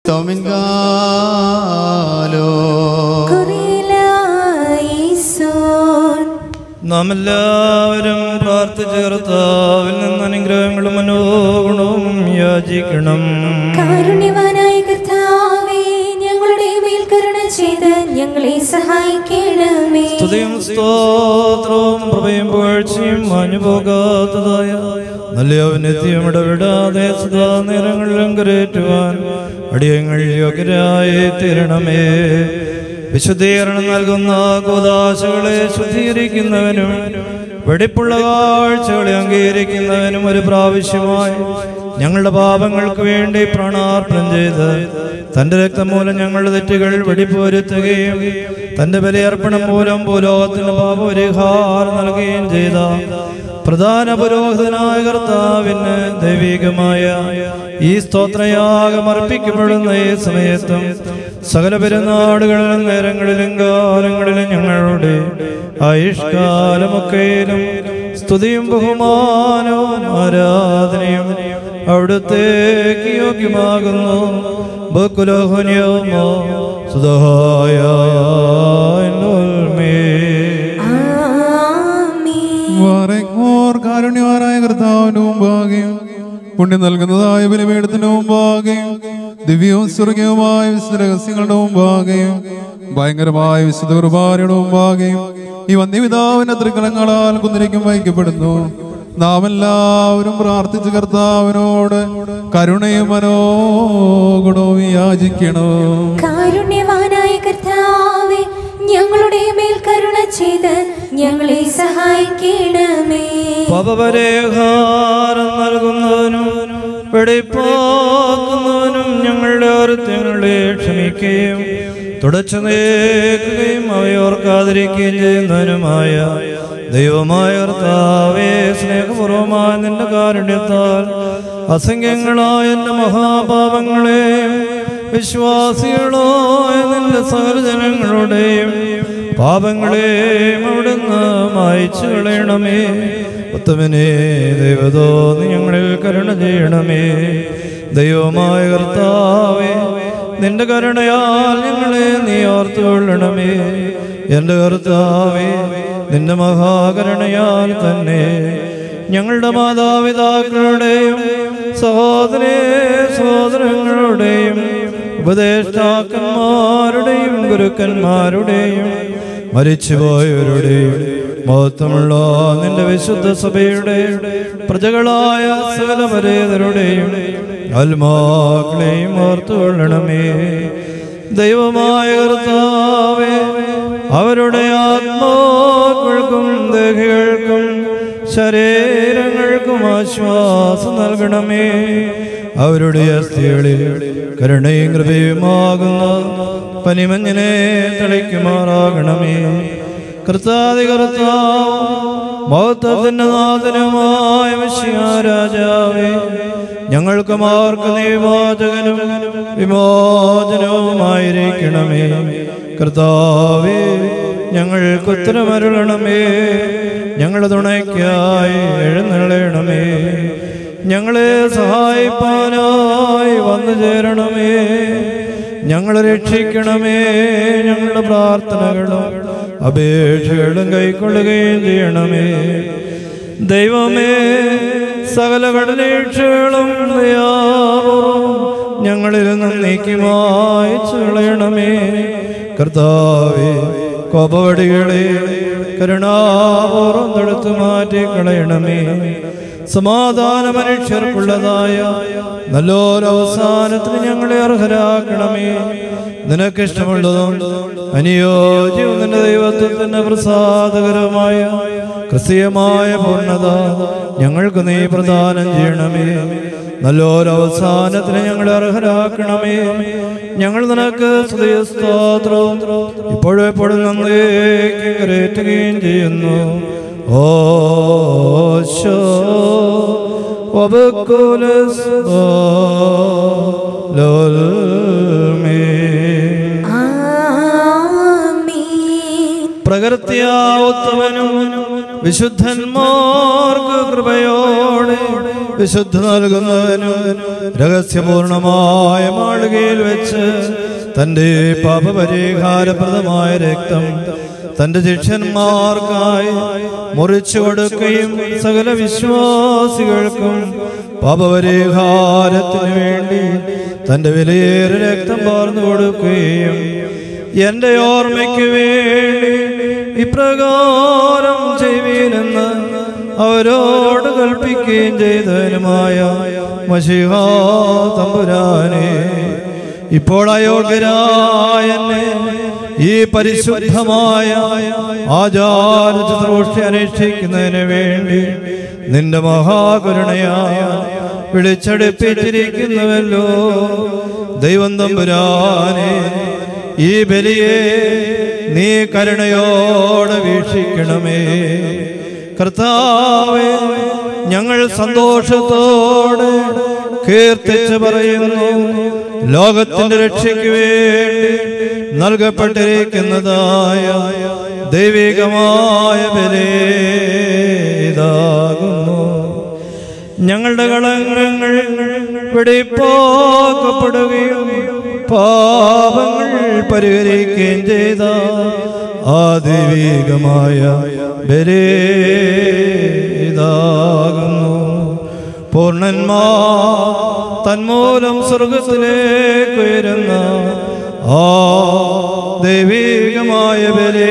തോമിൻകാലോ കുറിലായിസോൻ നാം എല്ലാവരും പ്രാർത്ഥിച്ച് കർത്താവിൽ നിന്ന് അനുഗ്രഹങ്ങളും മനോഗുണവും യാചിക്കണം കാരുണ്യവാനായ കർത്താവേ ഞങ്ങളുടെ മേൽ കരുണ ചെയ്ത് ഞങ്ങളെ സഹായിക്കണമേ സ്തുതിയും സ്തോത്രവും പ്രഭയും പുകഴ്ചയും മാഞ്ഞു പോകാത്തതായ നല്ല ഔന്നത്യം ഇടവിടാതെ സദാ നേരങ്ങളിലും കരേറ്റുവാൻ അടിയങ്ങൾ യോഗ്യരായി തീരണമേ വിശുദ്ധീകരണം നൽകുന്ന കൂതാശകളെ ശുദ്ധീകരിക്കുന്നവനും വെടിപ്പുള്ള കാഴ്ചകളെ അംഗീകരിക്കുന്നവനും ഒരു പ്രാവശ്യമായി ഞങ്ങളുടെ പാപങ്ങൾക്ക് വേണ്ടി പ്രാണാർപ്പണം ചെയ്ത് തന്റെ രക്തം മൂലം ഞങ്ങളുടെ തെറ്റുകൾ വെടിപ്പുവരുത്തുകയും തന്റെ ബലിയർപ്പണം മൂലം ഭൂലോകത്തിന് പാപപരിഹാരം നൽകുകയും ചെയ്ത പ്രധാന പുരോഹിതനായ കർത്താവിന് ദൈവികമായ ഈ സ്തോത്രയാഗം അർപ്പിക്കപ്പെടുന്ന ഈ സമയത്തും സകല പെരുന്നാടുകളിലും നേരങ്ങളിലും കാലങ്ങളിലും ഞങ്ങളുടെ ആയുഷ്കാലമൊക്കെയിലും സ്തുതിയും ബഹുമാനവും ആരാധനയും അവിടുത്തേക്ക് യോഗ്യമാകുന്നു ബക്കുലഹുന്യമോ സുതഹായ ആമേൻ വാറേക്കോർ കാരുണ്യവാനായ കർത്താവിന്റെ മുമ്പാകെയും പുണ്യം നൽകുന്നതായ ബലിപീഠത്തിന്റെ മുമ്പാകെയും ദിവ്യവും സ്വർഗീയവുമായ വിശുദ്ധ രഹസ്യങ്ങളുടെ മുമ്പാകെയും ഭയങ്കരമായ വിശുദ്ധ കുർബാനയുടെ മുമ്പാകെയും ഈ വന്യപിതാവിന്റെ തൃക്കലങ്ങളാൽ കുന്നിരിക്കും വഹിക്കപ്പെടുന്നു നാം എല്ലാവരും പ്രാർത്ഥിച്ച് കർത്താവിനോട് കരുണയും മനോഗുണവും യാചിക്കണം കാരുണ്യവാനായ കർത്താവേ ഞങ്ങളുടെ മേൽ കരുണ ചെയ്ത് ഞങ്ങളെ സഹായിക്കണമേ പാപപരിഹാരം നൽകുന്നവനും വെടിപ്പാക്കുന്നവനും ഞങ്ങളുടെ ഓർത്തങ്ങളെ ക്ഷമിക്കുകയും തുടച്ചു നീക്കുകയും അവയോർക്കാതിരിക്കുകയും ചെയ്യുന്നവനുമായ ദൈവമായ കർത്താവേ സ്നേഹപൂർവമായ നിന്റെ കാരുണ്യത്താൽ അസംഖ്യങ്ങളായ എൻ്റെ മഹാപാപങ്ങളെ വിശ്വാസികളായ നിന്റെ സകല ജനങ്ങളുടെയും പാപങ്ങളെയും അവിടുന്ന് മായിച്ചു കളയണമേ ഉത്തമനെ ദൈവതോ നീ ഞങ്ങളിൽ കരുണ ചെയ്യണമേ ദൈവമായ കർത്താവേ നിന്റെ കരുണയാൽ ഞങ്ങളെ നീ ഓർത്തുകൊള്ളണമേ എൻ്റെ കർത്താവേ നിന്റെ മഹാകരുണയാൽ തന്നെ ഞങ്ങളുടെ മാതാപിതാക്കളുടെയും സഹോദരേ സഹോദരങ്ങളുടെയും ഉപദേഷ്ടാക്കന്മാരുടെയും ഗുരുക്കന്മാരുടെയും മരിച്ചുപോയവരുടെയും മഹത്വമുള്ള നിന്റെ വിശുദ്ധ സഭയുടെ പ്രജകളായ സകല പരേതരുടെയും ആത്മാക്കളെയും ഓർത്തുകൊള്ളണമേ ദൈവമായ കർത്താവേ അവരുടെ ആത്മാക്കൾക്കും ദേഹികൾക്കും ശരീരങ്ങൾക്കും ആശ്വാസം നൽകണമേ അവരുടെ അസ്ഥികളിൽ കരുണയും കൃപയുമാകുന്ന പനിമഞ്ഞിനെ തളിക്കുമാറാകണമേ കർത്താതി കർത്താവ് മഹത്വത്തിന്റെ നാഥനുമായ രാജാവേ ഞങ്ങൾക്കും അവർക്ക് നിവാചകനും വിമോചനവുമായിരിക്കണമേ കർത്താവേ ഞങ്ങൾക്ക് ഉത്തരമരുളണമേ ഞങ്ങളുടെ തുണയ്ക്കായി എഴുന്നള്ളണമേ ഞങ്ങളെ സഹായിപ്പാനായി വന്നു ചേരണമേ ഞങ്ങളെ രക്ഷിക്കണമേ ഞങ്ങളുടെ പ്രാർത്ഥനകളും അപേക്ഷകളും കൈക്കൊള്ളുകയും ചെയ്യണമേ ദൈവമേ സകല കടനീക്ഷകളും ഞങ്ങളിൽ നിന്ന് നീക്കിമായി ചുളയണമേ കർത്താവേ കോപവടികളെ കരുണാപൂർവം തടുത്തു മാറ്റി കളയണമേ സമാധാന മനുഷ്യർക്കുള്ളതായ നല്ലൊരവസാനത്തിന് ഞങ്ങളെ അർഹരാക്കണമേ നിനക്കിഷ്ടമുള്ളതും അനുയോജ്യവും നിന്റെ ദൈവത്വത്തിന് പ്രസാദകരമായ ക്രിസ്തീയമായ പൂർണ്ണത ഞങ്ങൾക്ക് നീ പ്രദാനം ചെയ്യണമേ നല്ലൊരവസാനത്തിന് ഞങ്ങളെ അർഹരാക്കണമേ ഞങ്ങൾ നിനക്ക് സ്തുതിസ്തോത്രവും ഇപ്പോഴും എപ്പോഴും നന്നേക്ക് കരേറ്റുകയും ചെയ്യുന്നു ഓശോ ലോൽമേ ആമേൻ പ്രകൃത്യാ ഉത്തമനും വിശുദ്ധന്മാർക്ക് കൃപയോടെ വിശുദ്ധ നൽകുന്നവനും രഹസ്യപൂർണമായ മാളികയിൽ വെച്ച് തന്റെ പാപപരിഹാരപ്രദമായ രക്തം തന്റെ ശിഷ്യന്മാർക്കായി മുറിച്ചു കൊടുക്കുകയും സകല വിശ്വാസികൾക്കും പാപപരിഹാരത്തിന് വേണ്ടി തന്റെ വിലയേറെ രക്തം പാർന്നു കൊടുക്കുകയും എന്റെ ഓർമ്മയ്ക്ക് വേണ്ടി ഇപ്രകാരം ചെയ്യുവീനെന്ന് അവരോട് കൽപ്പിക്കുകയും ചെയ്തവനുമായ മഷിഹാ തമ്പുരാനെ ഇപ്പോൾ അയോഗ്യരായ എന്നെ ഈ പരിശുദ്ധമായ ആചാര ശുശ്രൂഷ അനുഷ്ഠിക്കുന്നതിന് വേണ്ടി നിന്റെ മഹാകരുണയായ വിളിച്ചടുപ്പിച്ചിരിക്കുന്നുവല്ലോ ദൈവം തമ്പുരാനെ ഈ ബലിയെ നീ കരുണയോടെ വീക്ഷിക്കണമേ കർത്താവേ ഞങ്ങൾ സന്തോഷത്തോടെ കീർത്തിച്ച് പറയുന്നു ലോകത്തിന്റെ രക്ഷയ്ക്ക് വേണ്ടി നൽകപ്പെട്ടിരിക്കുന്നതായ ദൈവികമായ ബലിതാകുന്നു ഞങ്ങളുടെ കളങ്കങ്ങൾ വെടിപ്പോക്കപ്പെടുകയും പാപങ്ങൾ പരിഹരിക്കുകയും ചെയ്ത ആ ദൈവികമായ ബലിതാകുന്നു പൂർണ്ണന്മാ തന്മൂലം സ്വർഗത്തിലേക്ക് ഉയരുന്ന ആ ദൈവികമായ ബലി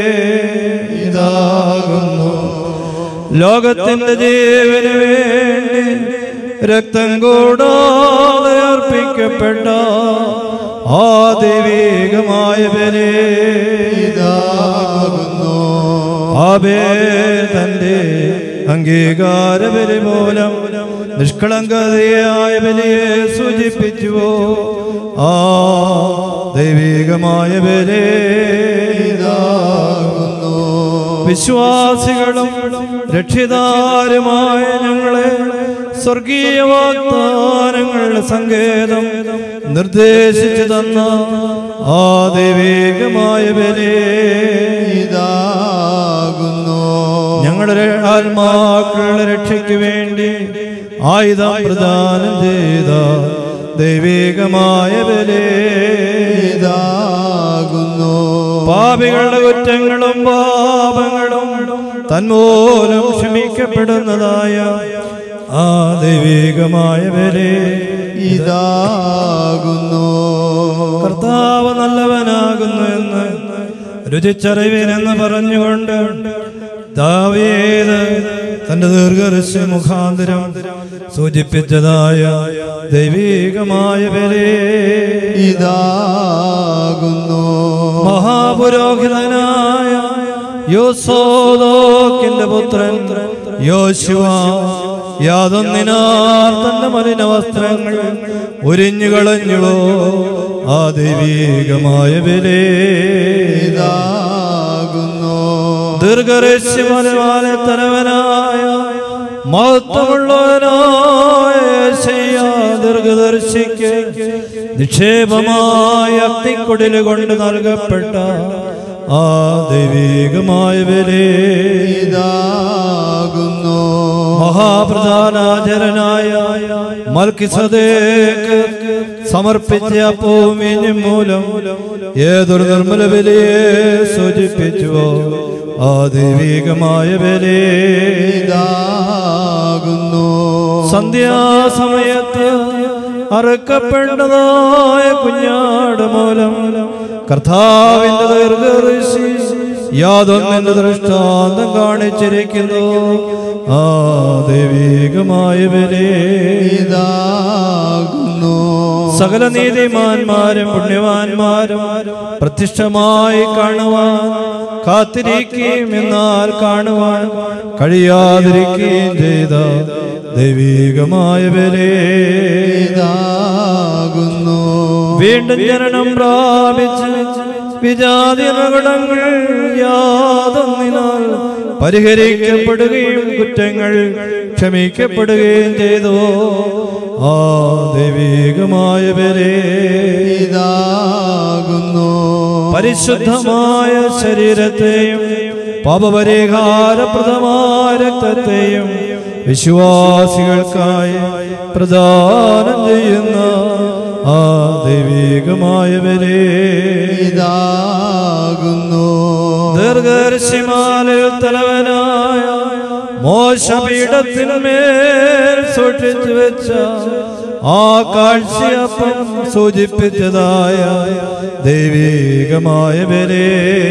ഇതാകുന്നു ലോകത്തിന്റെ ജീവന് വേണ്ടി രക്തം കൂടാതെ അർപ്പിക്കപ്പെട്ട ആ ദൈവികമായ ബലി ഇതാകുന്നു ആബേ തന്റെ അംഗീകാര ബലി മൂലം നിഷ്കളങ്കതയായ ബലിയെ സൂചിപ്പിച്ചുവോ ആ ദൈവികമായ ബലി ഇതാകുന്നു വിശ്വാസികളും രക്ഷിതാരുമായ ഞങ്ങളെ സ്വർഗീയ വാഗ്ദാനങ്ങളുടെ സങ്കേതം നിർദ്ദേശിച്ചു തന്ന ആ ദൈവികമായ ബലി ഇതാകുന്നു ഞങ്ങളുടെ ആത്മാക്കളുടെ രക്ഷയ്ക്ക് വേണ്ടി ആയുധം പ്രദാനം ചെയ്ത ദൈവികമായ ബലി ഇതാകുന്നു പാപികളുടെ കുറ്റങ്ങളും പാപങ്ങളും തന്മൂലം ക്ഷമിക്കപ്പെടുന്നതായ ആ ദൈവികമായ ബലി ഇതാകുന്നു കർത്താവ് നല്ലവനാകുന്നു എന്ന് രുചിച്ചറിവിനെന്ന് പറഞ്ഞുകൊണ്ട് ദാവീദ് തന്റെ ദീർഘദർശ മുഖാന്തരം സൂചിപ്പിച്ചതായ ദൈവികമായ ബലി ഇതാകുന്നു മഹാപുരോഹിതനായ യോസോദോക്കിന്റെ പുത്രൻ യോശുവ യാതൊന്നിനാൽ തന്റെ മലിന വസ്ത്രങ്ങൾ ഉരിഞ്ഞു കളഞ്ഞുവോ ആ ദൈവീകമായ ബലി ഇതാകുന്നു ദീർഘരശ്യമലമാല തലവനായ മഹത്വമുള്ളവനായ യേശയ്യ ദീർഘദർശിക്ക് നിക്ഷേപമായ അഗ്നിക്കുടില് കൊണ്ട് നൽകപ്പെട്ട ആ ദൈവികമായ ബലി ഇതാകുന്നു മഹാപ്രധാനാചരനായ മൽക്കിസദേക്ക് സമർപ്പിച്ച അപ്പവും വീഞ്ഞും മൂലം ഏതൊരു നിർമ്മല ബലിയെ സൂചിപ്പിച്ചുവോ ആ ദൈവികമായ ബലി ഇതാകുന്നു സന്ധ്യാസമയത്ത് അറുക്കപ്പെട്ടതായ കുഞ്ഞാട് മൂലം കർത്താവിന്റെ ദീർഘഋഷി യാതൊന്നിന്റെ ദൃഷ്ടാന്തം കാണിച്ചിരിക്കുന്നു ആ ദൈവികമായ ബലി ഇതാകുന്നു സകല നീതിമാന്മാരും പുണ്യവാന്മാരും പ്രതിഷ്ഠമായി കാണുവാൻ കാത്തിരിക്കുകയും എന്നാൽ കാണുവാൻ കഴിയാതിരിക്കുകയും ചെയ്ത ദൈവികമായ ബലി ഇതാകുന്നു വീണ്ടും ജനനം പ്രാപിച്ച് വിജാതിരകുടങ്ങൾ യാതൊന്നിനാൽ പരിഹരിക്കപ്പെടുകയും കുറ്റങ്ങൾ ക്ഷമിക്കപ്പെടുകയും ചെയ്തു ആ ദൈവികമായ ബലി ഇതാകുന്നു പരിശുദ്ധമായ ശരീരത്തെയും പാപപരിഹാരപ്രദമായ രക്തത്തെയും വിശ്വാസികൾക്കായി പ്രദാനം ചെയ്യുന്ന ആ ദൈവികമായവരെ ഇതാകുന്നു ദീർഘർഷിമാലയിൽ തലവനായ മോശപീഠത്തിന്മേൽ സൂക്ഷിച്ചു വെച്ച ആ കാഴ്ചയപ്പം സൂചിപ്പിച്ചതായ ദൈവികമായവരെ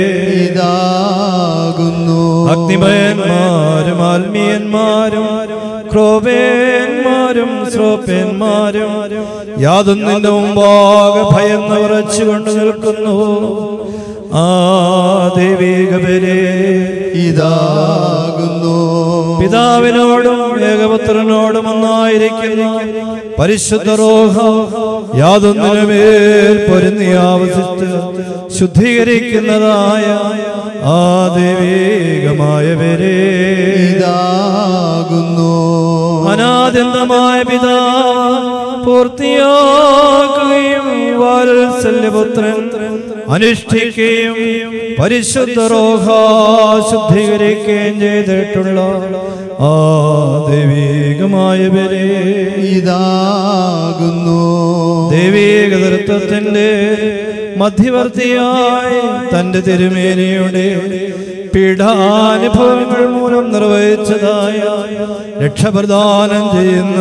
ഇതാകുന്നു അഗ്നിമയന്മാരും ആത്മീയന്മാരും ക്രോപേന്മാരും ശ്രോപ്യന്മാരും യാതൊന്നിന്റെ മുമ്പാകെ ഭയന്ന് ഉറച്ചുകൊണ്ട് നിൽക്കുന്നു ആ ദൈവികവരെ ഇതാകുന്നു പിതാവിനോടും ഏകപുത്രനോടും ഒന്നായിരിക്കുന്നു പരിശുദ്ധ റോഹ യാതൊന്നിനുമേൽ പൊരുന്നി ആവസിച്ച് ശുദ്ധീകരിക്കുന്നതായ ആ ദൈവികമായവരെ ഇതാകുന്നു അനാദ്യന്തമായ പിതാവ് പൂർത്തിയാക്കുകയും വാത്സല്യപുത്രൻ അനുഷ്ഠിക്കുകയും പരിശുദ്ധ റോഹ ശുദ്ധീകരിക്കുകയും ചെയ്തിട്ടുള്ള ആ ദൈവികമായവരെ ഇതാകുന്നു ദൈവീക തൃത്വത്തിന്റെ മധ്യവർത്തിയായി തന്റെ തിരുമേനിയുടെ പീഡാനുഭവങ്ങൾ മൂലം നിർവഹിച്ചതായ രക്ഷപ്രദാനം ചെയ്യുന്ന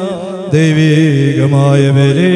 ദൈവീകമായവരെ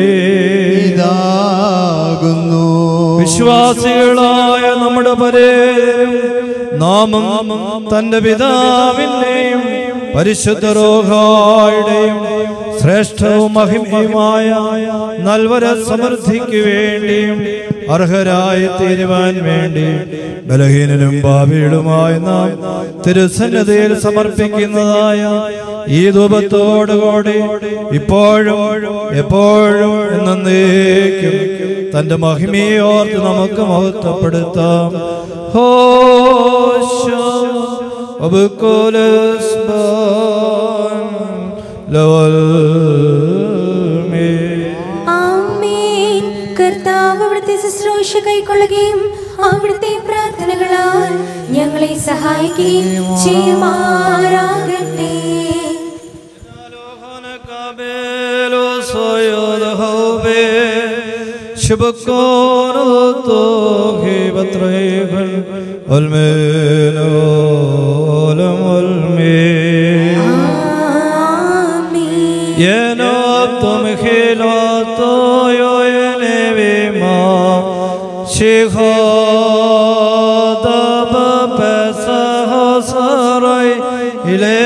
ഇതാകുന്നു വിശ്വാസികളായ നമ്മുടെ പരേ നാമം തന്റെ പിതാവിന്റെയും പരിശുദ്ധ റോഹായുടെയും ശ്രേഷ്ഠവും മഹിമയുമായ നൽവര സമൃദ്ധിക്ക് വേണ്ടിയും അർഹരായി തീരുവാൻ വേണ്ടി ബലഹീനനും ഭാവിയിലുമായ നാം തിരുസന്നതയിൽ സമർപ്പിക്കുന്നതായ ഈ ധൂപത്തോടുകൂടി ഇപ്പോഴും എപ്പോഴും എന്നേക്കും തന്റെ മഹിമയെ ഓർത്ത് നമുക്ക് മഹത്വപ്പെടുത്താം ഹോശോ ആമേൻ കർത്താവ് അവിടുത്തെ ശുശ്രൂഷ കൈക്കൊള്ളുകയും അവിടുത്തെ പ്രാർത്ഥനകളാൽ ഞങ്ങളെ സഹായിക്കുകയും ചെയ്യുമാറാകട്ടെ ആമേൻ ينبتم خلاتو ينبي ما شهاد بپسه سرای إلي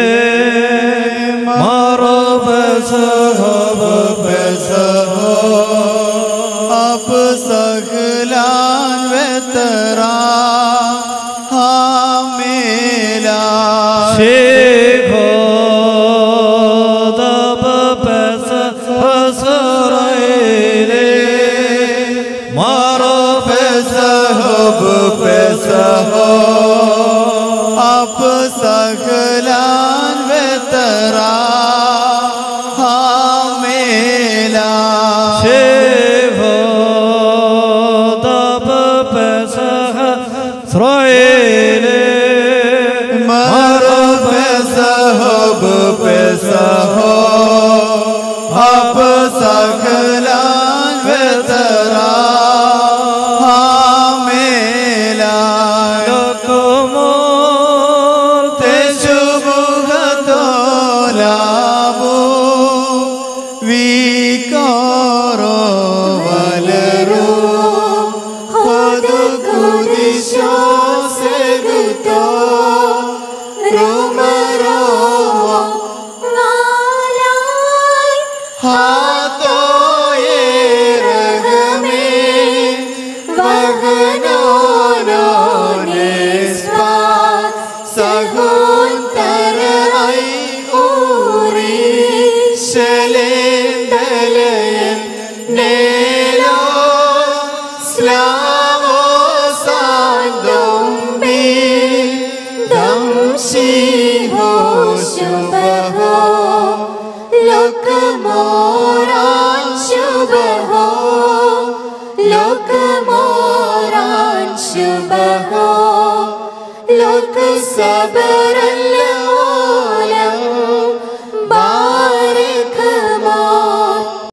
مارو بسه بپسه अब सगलान वेतरा हामेला شهاد بپسه سرای إلي مارو सब पैसा अब सगलान वेतरा हामेला شهاد بپسه سرای मरो पैसा अब पैसा हो अब सगलान वेतरा हामेला ലോകമോർത്തെ തെശുമുഖത്തോലാബു വീക്കോറോ വലരു പൊതുകുരിശോ സെഗുത്തോ രോമരോ ഹാത്തോയേ രഹമേ വഹനോനോനെ സ്വാ സഹോന്തരൈ ഊറി ശലേന്തലയൻ നേലോ സ്ലാവോ സാന്തോംബി ദംശിഹോ ശുഭഹോ ലോകമോരാൻ ശുഭഹോ ലോകമോരാൻ ശുഭഹോ ലോക സബര